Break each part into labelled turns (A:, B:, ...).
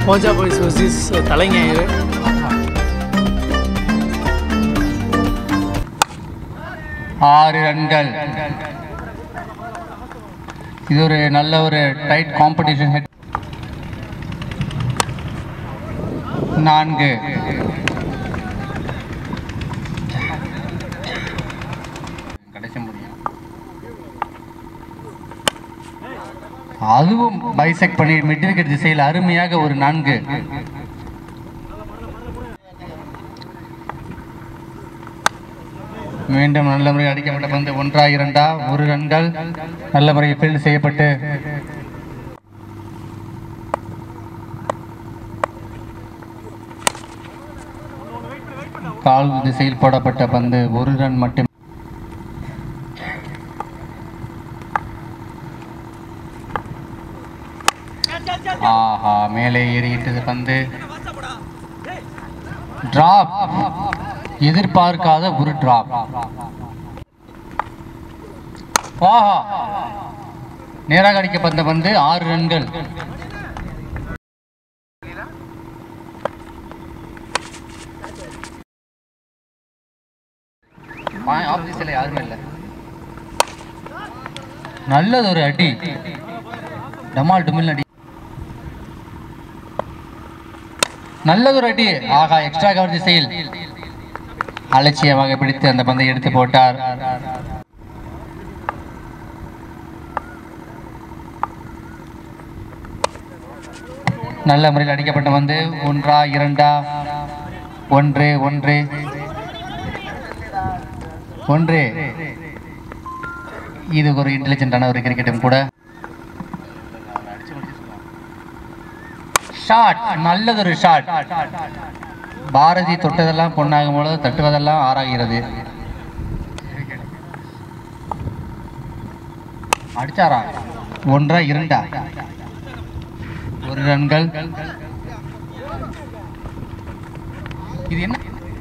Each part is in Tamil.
A: மோஜா பாய்ஸ் வர்சஸ் தலைஞாயிறு
B: ஆறு ரன்கள் இது ஒரு நல்ல ஒரு டைட் காம்படிஷன் ஹெட் நான்கு கடைசி முடியும் அதுவும் பைசெக் பண்ணி மிட் விக்கெட் திசையில் அருமையாக ஒரு நான்கு மீண்டும் நல்ல முறையில் அடிக்கப்பட்ட பந்து ஒன்றா இரண்டா ஒரு ரன்கள் நல்ல முறையில் ஃபீல்ட் செய்யப்பட்டு கால் திசையில் போடப்பட்ட பந்து ஒரு ரன் மட்டும் ஆஹா மேலே ஏறிவிட்டது பந்து டிராப் எதிர்பார்க்காத ஒரு டிராப் ஆஹா நேராக அடிக்கப்பட்ட பந்து ஆறு ரன்கள் ஆபீஸில் யாருமே இல்லை நல்லது ஒரு அடி டமால் டுமில் அடி நல்லதொரு அடி ஆகா எக்ஸ்ட்ரா கவர் திசையில் அலட்சியமாக பிடித்து அந்த பந்தை எடுத்து போட்டார் நல்ல முறையில் அடிக்கப்பட்ட வந்து ஒன்றா இரண்டா ஒன்று ஒன்று ஒன்று இது ஒரு இன்டெலிஜென்டான ஒரு கிரிக்கெட்டும் கூட ஷாட் நல்லதொரு ஷாட் பாரதி தொட்டதெல்லாம் பொன்னாகும் பொழுது தட்டுவதெல்லாம் ஆறாகிறது அடிச்சாரா ஒன்றா இரண்டா ஒரு ரன்கள் இது என்ன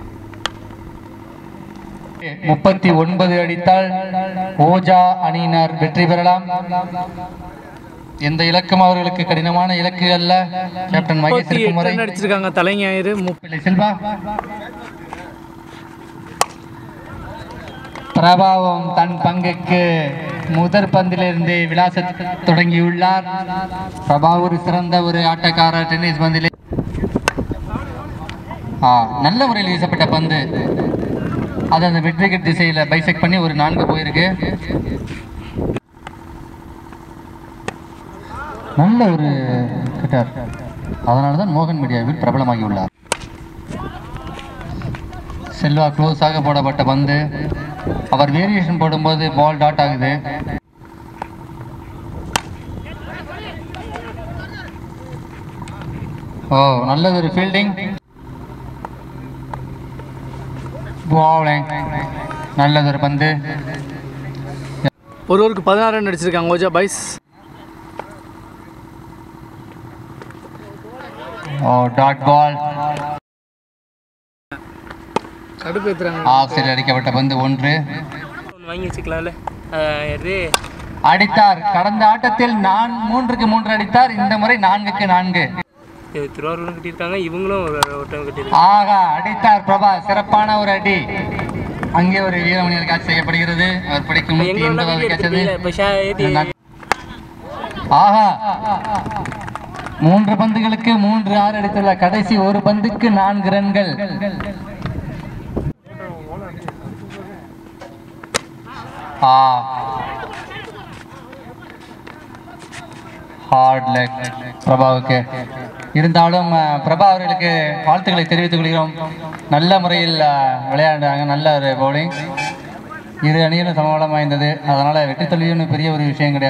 B: முப்பத்தி ஒன்பது அடித்தால் ஓஜா அணியினர் வெற்றி பெறலாம் எந்த இலக்கும் அவர்களுக்கு கடினமான இலக்கு அல்ல கேப்டன் மகேஷ்
A: முப்பத்தி எட்டு
B: இருக்குமுறை
A: ரன் அடிச்சிருக்காங்க தலைஞாயிறு முப்ப
B: பிள்ளை செல்வா பிரபாவம் தன் பங்குக்கு முதற் பந்திலிருந்து விளாச தொடங்கியுள்ளார் பிரபா ஒரு சிறந்த ஒரு ஆட்டக்காரர் டென்னிஸ் பந்திலே ஆ நல்ல முறையில் வீசப்பட்ட பந்து அது அந்த மிட் விக்கெட் திசையில் பைசெக் பண்ணி ஒரு நான்கு போயிருக்கு நல்ல ஒரு கிட்டார் அதனால தான் மோகன் மீடியாவில் பிரபலமாகி உள்ளார் செல்வா க்ளோஸாக போடப்பட்ட பந்து அவர் வேரியேஷன் போடும்போது பால் டாட் ஆகுது ஓ நல்லது ஒரு ஃபீல்டிங் bowling. நல்லது ஒரு பந்து
A: ஒரு ஓவருக்கு பதினாறு ரன் அடிச்சிருக்காங்க ஓஜா பாய்ஸ்
B: ஓ டாட் பால்
A: கடுப்பு ஏத்துறாங்க
B: ஆஃப் சைடு அடிக்கப்பட்ட பந்து ஒன்று
C: ஒன்று வாங்கி வச்சுக்கலாம்ல இது
B: அடித்தார் கடந்த ஆட்டத்தில் நான் மூன்றுக்கு மூன்று அடித்தார் இந்த முறை நான்குக்கு நான்கு
C: திருவாரூரும் கட்டியிருக்காங்க இவங்களும் ஒரு ஒரு டைம் கட்டியிருக்காங்க
B: ஆகா அடித்தார் பிரபா சிறப்பான ஒரு அடி அங்கே ஒரு வீரமணியர் கேட்ச் செய்யப்படுகிறது அவர் பிடிக்கும் நூத்தி
C: எங்களோட
B: எண்பதாவது
C: வீடியோ
B: கேட்சது
C: எடுத்துட்டீங்களா இப்போ ஷா ஏற்றி
B: ஆஹா மூன்று பந்துகளுக்கு மூன்று ஆறு அடித்துள்ள கடைசி ஒரு பந்துக்கு நான்கு ரன்கள் ஆ ஹார்ட் லெக் பிரபாவுக்கு இருந்தாலும் அஹ், பிரபா அவர்களுக்கு வாழ்த்துக்களை தெரிவித்துக் கொள்கிறோம் நல்ல முறையில் அஹ், விளையாண்டாங்க நல்ல ஒரு பவுலிங் இரு அணியிலும் சமபலம் வாய்ந்தது அதனால வெற்றி தோல்வியும் பெரிய ஒரு விஷயம் கிடையாது